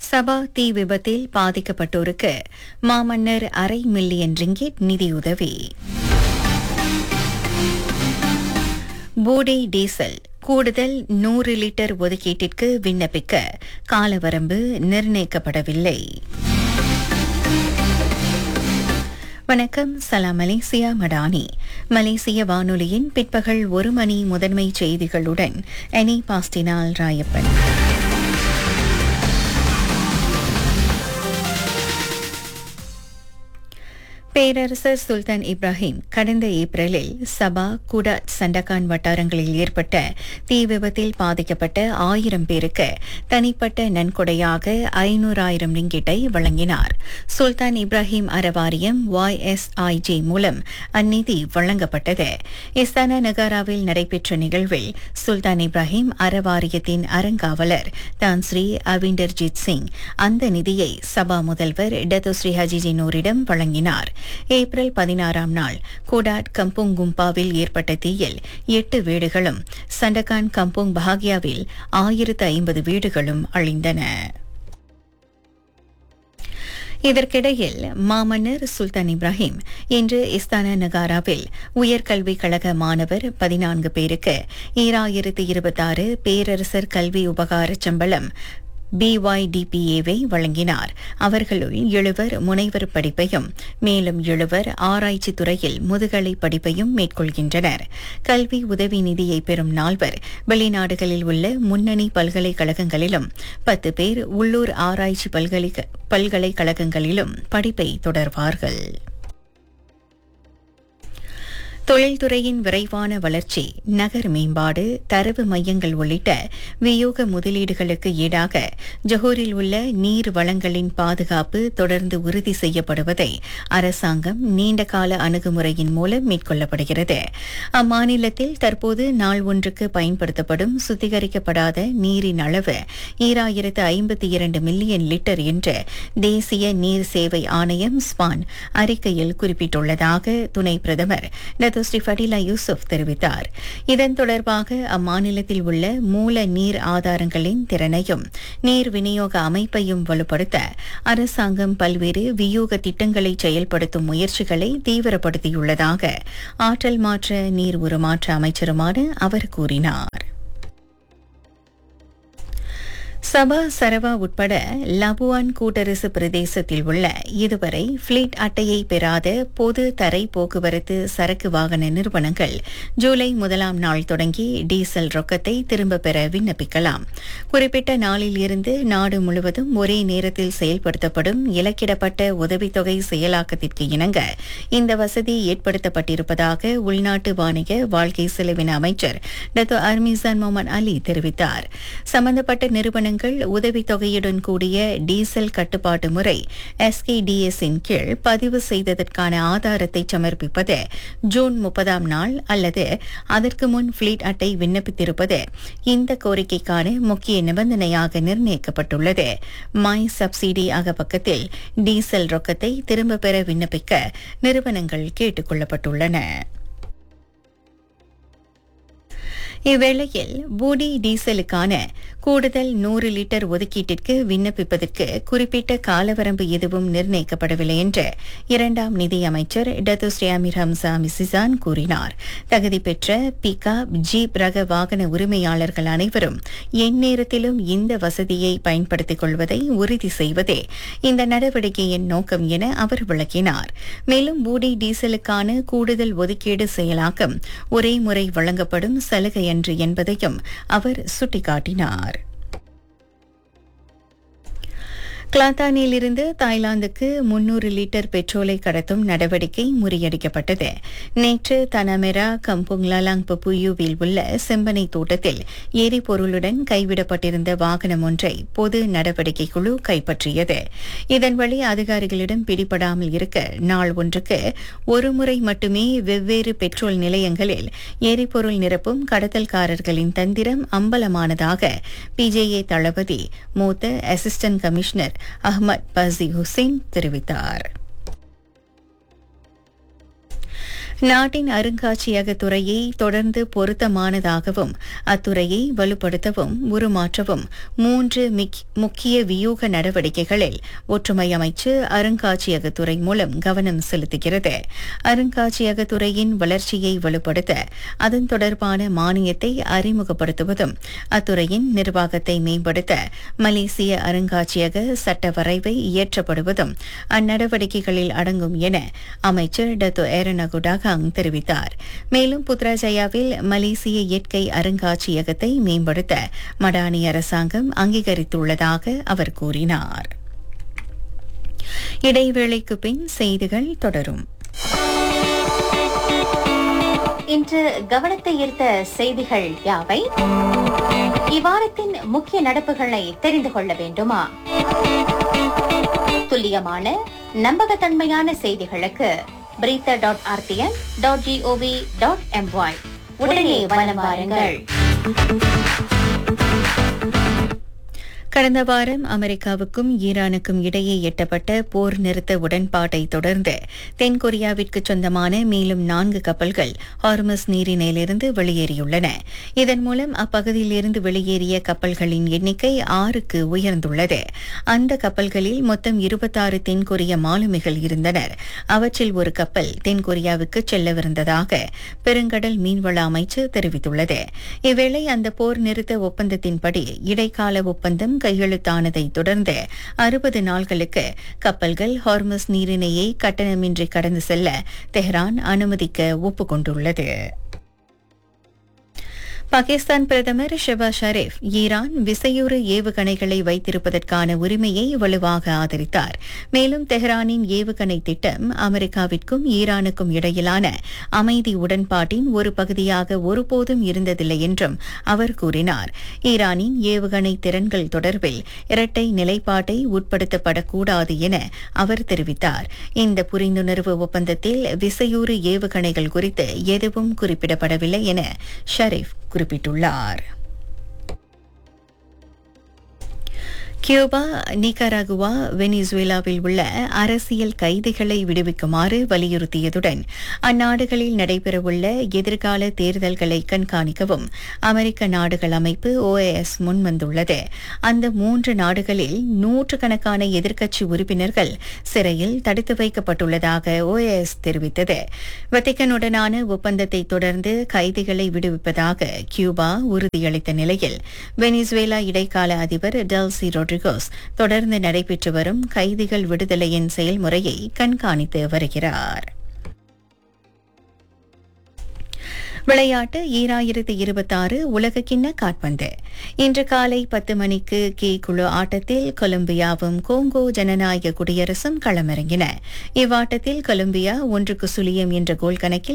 சபா தீ விபத்தில் பாதிக்கப்பட்டோருக்கு மாமன்னர் அரை மில்லியன் ரிங்கிட் நிதியுதவி பூடை டீசல் கூடுதல் நூறு லிட்டர் ஒதுக்கீட்டிற்கு விண்ணப்பிக்க காலவரம்பு நிர்ணயிக்கப்படவில்லை வணக்கம் சலாம் மலேசியா மடானி மலேசிய வானொலியின் பிற்பகல் ஒரு மணி முதன்மை செய்திகளுடன் எனி பாஸ்டினால் ராயப்பன் பேரரசர் சுல்தான் இப்ராஹிம் கடந்த ஏப்ரலில் சபா குடாட் சண்டகான் வட்டாரங்களில் ஏற்பட்ட தீ விபத்தில் பாதிக்கப்பட்ட ஆயிரம் பேருக்கு தனிப்பட்ட நன்கொடையாக ஐநூறாயிரம் ரிங்கிட்டை வழங்கினார் சுல்தான் இப்ராஹிம் அறவாரியம் ஒய்எஸ்ஐஜி மூலம் அந்நிதி வழங்கப்பட்டது இஸ்தானா நகாராவில் நடைபெற்ற நிகழ்வில் சுல்தான் இப்ராஹிம் அறவாரியத்தின் அறங்காவலர் தான் ஸ்ரீ அவிண்டர்ஜித் சிங் அந்த நிதியை சபா முதல்வர் டத்தோஸ்ரீ ஹஜிஜி நூரிடம் வழங்கினார் ஏப்ரல் பதினாறாம் நாள் கோடாட் கம்புங் கும்பாவில் ஏற்பட்ட தீயில் எட்டு வீடுகளும் சண்டகான் கம்புங் பஹாகியாவில் ஆயிரத்து ஐம்பது வீடுகளும் அழிந்தன இதற்கிடையில் மாமன்னர் சுல்தான் இப்ராஹிம் இன்று இஸ்தானா நகாராவில் உயர்கல்விக் கழக மாணவர் பதினான்கு பேருக்கு ஈராயிரத்து இருபத்தாறு பேரரசர் கல்வி உபகார சம்பளம் பிஒய்டிபிஏவை வழங்கினார் அவர்களுள் எழுவர் முனைவர் படிப்பையும் மேலும் எழுவர் ஆராய்ச்சி துறையில் முதுகலை படிப்பையும் மேற்கொள்கின்றனர் கல்வி உதவி நிதியை பெறும் நால்வர் வெளிநாடுகளில் உள்ள முன்னணி பல்கலைக்கழகங்களிலும் பத்து பேர் உள்ளூர் ஆராய்ச்சி பல்கலைக்கழகங்களிலும் படிப்பை தொடர்வார்கள் தொழில்துறையின் விரைவான வளர்ச்சி நகர் மேம்பாடு தரவு மையங்கள் உள்ளிட்ட வியூக முதலீடுகளுக்கு ஈடாக ஜொஹூரில் உள்ள நீர் வளங்களின் பாதுகாப்பு தொடர்ந்து உறுதி செய்யப்படுவதை அரசாங்கம் நீண்டகால அணுகுமுறையின் மூலம் மேற்கொள்ளப்படுகிறது அம்மாநிலத்தில் தற்போது நாள் ஒன்றுக்கு பயன்படுத்தப்படும் சுத்திகரிக்கப்படாத நீரின் அளவு ஈராயிரத்து ஐம்பத்தி இரண்டு மில்லியன் லிட்டர் என்று தேசிய நீர் சேவை ஆணையம் ஸ்பான் அறிக்கையில் குறிப்பிட்டுள்ளதாக துணை பிரதமர் ஸ்ரீ ஃபடிலா யூசுப் தெரிவித்தார் இதன் தொடர்பாக அம்மாநிலத்தில் உள்ள மூல நீர் ஆதாரங்களின் திறனையும் நீர் விநியோக அமைப்பையும் வலுப்படுத்த அரசாங்கம் பல்வேறு வியூக திட்டங்களை செயல்படுத்தும் முயற்சிகளை தீவிரப்படுத்தியுள்ளதாக ஆற்றல் மாற்ற நீர் உருமாற்ற அமைச்சருமான அவர் கூறினார் சபா சரவா உட்பட லபுவான் கூட்டரசு பிரதேசத்தில் உள்ள இதுவரை ஃபிளீட் அட்டையை பெறாத பொது தரை போக்குவரத்து சரக்கு வாகன நிறுவனங்கள் ஜூலை முதலாம் நாள் தொடங்கி டீசல் ரொக்கத்தை திரும்பப் பெற விண்ணப்பிக்கலாம் குறிப்பிட்ட நாளில் இருந்து நாடு முழுவதும் ஒரே நேரத்தில் செயல்படுத்தப்படும் இலக்கிடப்பட்ட உதவித்தொகை செயலாக்கத்திற்கு இணங்க இந்த வசதி ஏற்படுத்தப்பட்டிருப்பதாக உள்நாட்டு வாணிக வாழ்க்கை செலவின அமைச்சர் டத்து அர்மிசான் மொமன் அலி தெரிவித்தார் சம்பந்தப்பட்ட நிறுவனங்கள் நிறுவனங்கள் உதவித்தொகையுடன் கூடிய டீசல் கட்டுப்பாட்டு முறை எஸ்கேடிஎஸ் இன் கீழ் பதிவு செய்ததற்கான ஆதாரத்தை சமர்ப்பிப்பது ஜூன் முப்பதாம் நாள் அல்லது அதற்கு முன் ஃபிளீட் அட்டை விண்ணப்பித்திருப்பது இந்த கோரிக்கைக்கான முக்கிய நிபந்தனையாக நிர்ணயிக்கப்பட்டுள்ளது மை சப்சிடி அகப்பக்கத்தில் டீசல் ரொக்கத்தை திரும்பப் பெற விண்ணப்பிக்க நிறுவனங்கள் கேட்டுக் கொள்ளப்பட்டுள்ளன இவ்வேளையில் பூடி டீசலுக்கான கூடுதல் நூறு லிட்டர் ஒதுக்கீட்டிற்கு விண்ணப்பிப்பதற்கு குறிப்பிட்ட காலவரம்பு எதுவும் நிர்ணயிக்கப்படவில்லை என்று இரண்டாம் நிதியமைச்சர் டத்து ஸ்ரீ அமீர் ஹம்சா மிசிசான் கூறினார் தகுதி பெற்ற பிகாப் ஜீப் ரக வாகன உரிமையாளர்கள் அனைவரும் எந்நேரத்திலும் இந்த வசதியை பயன்படுத்திக் கொள்வதை உறுதி செய்வதே இந்த நடவடிக்கையின் நோக்கம் என அவர் விளக்கினார் மேலும் பூடி டீசலுக்கான கூடுதல் ஒதுக்கீடு செயலாக்கம் ஒரே முறை வழங்கப்படும் சலுகையன்று என்பதையும் அவர் சுட்டிக்காட்டினார் கிளாத்தானிலிருந்து தாய்லாந்துக்கு முன்னூறு லிட்டர் பெட்ரோலை கடத்தும் நடவடிக்கை முறியடிக்கப்பட்டது நேற்று தனமெரா கம்புங் லலாங் பப்புயுவில் உள்ள செம்பனை தோட்டத்தில் எரிபொருளுடன் கைவிடப்பட்டிருந்த வாகனம் ஒன்றை பொது நடவடிக்கை குழு கைப்பற்றியது இதன் வழி அதிகாரிகளிடம் பிடிபடாமல் இருக்க நாள் ஒன்றுக்கு ஒருமுறை மட்டுமே வெவ்வேறு பெட்ரோல் நிலையங்களில் எரிபொருள் நிரப்பும் கடத்தல்காரர்களின் தந்திரம் அம்பலமானதாக பிஜேஏ தளபதி மூத்த அசிஸ்டன்ட் கமிஷனர் அஹ்மத் பசி ஹுசைன் தெரிவித்தார் நாட்டின் அருங்காட்சியக துறையை தொடர்ந்து பொருத்தமானதாகவும் அத்துறையை வலுப்படுத்தவும் உருமாற்றவும் மூன்று மிக்- முக்கிய வியூக நடவடிக்கைகளில் ஒற்றுமை அமைச்சு அருங்காட்சியக துறை மூலம் கவனம் செலுத்துகிறது அருங்காட்சியக துறையின் வளர்ச்சியை வலுப்படுத்த அதன் தொடர்பான மானியத்தை அறிமுகப்படுத்துவதும் அத்துறையின் நிர்வாகத்தை மேம்படுத்த மலேசிய அருங்காட்சியக சட்ட வரைவை இயற்றப்படுவதும் அந்நடவடிக்கைகளில் அடங்கும் என அமைச்சர் டத்தோ ஏரனகுடாகாங் தெரிவித்தார் மேலும் புத்ராஜயாவில் மலேசிய இயற்கை அருங்காட்சியகத்தை மேம்படுத்த மடானி அரசாங்கம் அங்கீகரித்துள்ளதாக அவர் கூறினார் இடைவேளைக்கு பின் செய்திகள் தொடரும் இன்று கவனத்தை ஈர்த்த செய்திகள் யாவை இவ்வாரத்தின் முக்கிய நடப்புகளை தெரிந்து கொள்ள வேண்டுமா துல்லியமான நம்பகத்தன்மையான செய்திகளுக்கு பிரீத்த dot RTN dot GOV dot MY உடனே வலம் வாருங்கள் கடந்த வாரம் அமெரிக்காவுக்கும் ஈரானுக்கும் இடையே எட்டப்பட்ட போர் நிறுத்த உடன்பாட்டை தொடர்ந்து தென்கொரியாவிற்கு சொந்தமான மேலும் நான்கு கப்பல்கள் ஹார்மஸ் நீரிணையிலிருந்து வெளியேறியுள்ளன இதன் மூலம் அப்பகுதியிலிருந்து வெளியேறிய கப்பல்களின் எண்ணிக்கை ஆறுக்கு உயர்ந்துள்ளது அந்த கப்பல்களில் மொத்தம் இருபத்தாறு தென்கொரிய மாலுமிகள் இருந்தனர் அவற்றில் ஒரு கப்பல் தென்கொரியாவுக்கு செல்லவிருந்ததாக பெருங்கடல் மீன்வள அமைச்சு தெரிவித்துள்ளது இவ்வேளை அந்த போர் நிறுத்த ஒப்பந்தத்தின்படி இடைக்கால ஒப்பந்தம் கையெழுத்தானதை தொடர்ந்து அறுபது நாள்களுக்கு கப்பல்கள் ஹார்மஸ் நீரிணையை கட்டணமின்றி கடந்து செல்ல தெஹ்ரான் அனுமதிக்க ஒப்புக்கொண்டுள்ளது பாகிஸ்தான் பிரதமர் ஷெபா ஷரீப் ஈரான் விசையுறு ஏவுகணைகளை வைத்திருப்பதற்கான உரிமையை வலுவாக ஆதரித்தார் மேலும் தெஹ்ரானின் ஏவுகணை திட்டம் அமெரிக்காவிற்கும் ஈரானுக்கும் இடையிலான அமைதி உடன்பாட்டின் ஒரு பகுதியாக ஒருபோதும் இருந்ததில்லை என்றும் அவர் கூறினார் ஈரானின் ஏவுகணை திறன்கள் தொடர்பில் இரட்டை நிலைப்பாட்டை உட்படுத்தப்படக்கூடாது என அவர் தெரிவித்தார் இந்த புரிந்துணர்வு ஒப்பந்தத்தில் விசையூறு ஏவுகணைகள் குறித்து எதுவும் குறிப்பிடப்படவில்லை என ஷரீப் குறிப்பிட்டுள்ளார் கியூபா நிகராகுவா வெனிசுவேலாவில் உள்ள அரசியல் கைதிகளை விடுவிக்குமாறு வலியுறுத்தியதுடன் அந்நாடுகளில் நடைபெறவுள்ள எதிர்கால தேர்தல்களை கண்காணிக்கவும் அமெரிக்க நாடுகள் அமைப்பு ஓஏஎஸ் முன்வந்துள்ளது அந்த மூன்று நாடுகளில் நூற்றுக்கணக்கான எதிர்க்கட்சி உறுப்பினர்கள் சிறையில் தடுத்து வைக்கப்பட்டுள்ளதாக ஓஏஎஸ் தெரிவித்தது வத்திகனுடனான ஒப்பந்தத்தை தொடர்ந்து கைதிகளை விடுவிப்பதாக கியூபா உறுதியளித்த நிலையில் வெனிசுவேலா இடைக்கால அதிபர் டெல்சி ரொட்ரிகோஸ் தொடர்ந்து நடைபெற்று வரும் கைதிகள் விடுதலையின் செயல்முறையை கண்காணித்து வருகிறார் விளையாட்டு ஈராயிரத்து இருபத்தாறு உலகக்கிண்ண காற்பந்து இன்று காலை பத்து மணிக்கு கே குழு ஆட்டத்தில் கொலம்பியாவும் கோங்கோ ஜனநாயக குடியரசும் களமிறங்கின இவ்வாட்டத்தில் கொலம்பியா ஒன்றுக்கு சுழியம் என்ற கோல் கணக்கில்